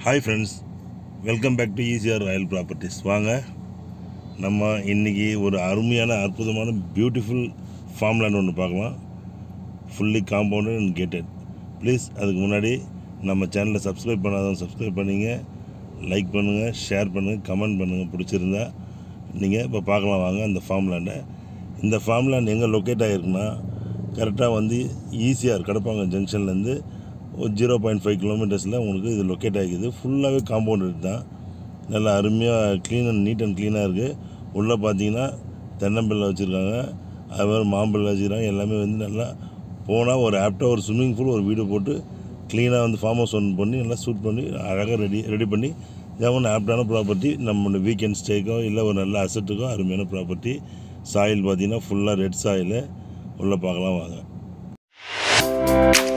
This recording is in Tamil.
hi friends welcome back to ECR royal properties வாங்க நம்ம இன்றைக்கி ஒரு அருமையான அற்புதமான பியூட்டிஃபுல் ஃபார்ம் லேண்ட் ஒன்று பார்க்கலாம் fully compounded and gated please அதுக்கு முன்னாடி நம்ம சேனலை சப்ஸ்கிரைப் பண்ணாதவங்க சப்ஸ்கிரைப் பண்ணிங்க லைக் பண்ணுங்கள் ஷேர் பண்ணுங்கள் கமெண்ட் பண்ணுங்கள் பிடிச்சிருந்தா நீங்கள் இப்போ பார்க்கலாம் வாங்க அந்த ஃபார்ம் லேண்டை இந்த ஃபார்ம் லேண்ட் எங்கே லொக்கேட் ஆகிருக்குன்னா கரெக்டாக வந்து ஈசிஆர் கடப்பாங்க ஜங்ஷன்லேருந்து ஒரு ஜீரோ பாயிண்ட் ஃபைவ் கிலோமீட்டர்ஸில் உங்களுக்கு இது லொக்கேட் ஆகிக்குது ஃபுல்லாகவே காம்பவுண்டட் தான் நல்லா அருமையாக க்ளீன் அண்ட் நீட் அண்ட் க்ளீனாக இருக்குது உள்ளே பார்த்தீங்கன்னா தென்னம்பிள்ளை வச்சுருக்காங்க அது மாதிரி மாம்பிள்ளை வச்சுருக்காங்க எல்லாமே வந்து நல்லா போனால் ஒரு ஆப்டாக ஒரு ஸ்விம்மிங் பூல் ஒரு வீடு போட்டு க்ளீனாக வந்து ஃபார்ம் ஹவுஸ் ஒன் பண்ணி நல்லா சூட் பண்ணி அழகாக ரெடி ரெடி பண்ணி இதான் ஒன்று ஆப்டான ப்ராப்பர்ட்டி நம்மளோட வீக்கெண்ட் ஸ்டேக்கோ இல்லை ஒரு நல்ல அசட்டுக்கோ அருமையான ப்ராப்பர்ட்டி சாயில் பார்த்தீங்கன்னா ஃபுல்லாக ரெட் சாயில் உள்ளே பார்க்கலாம் வாங்க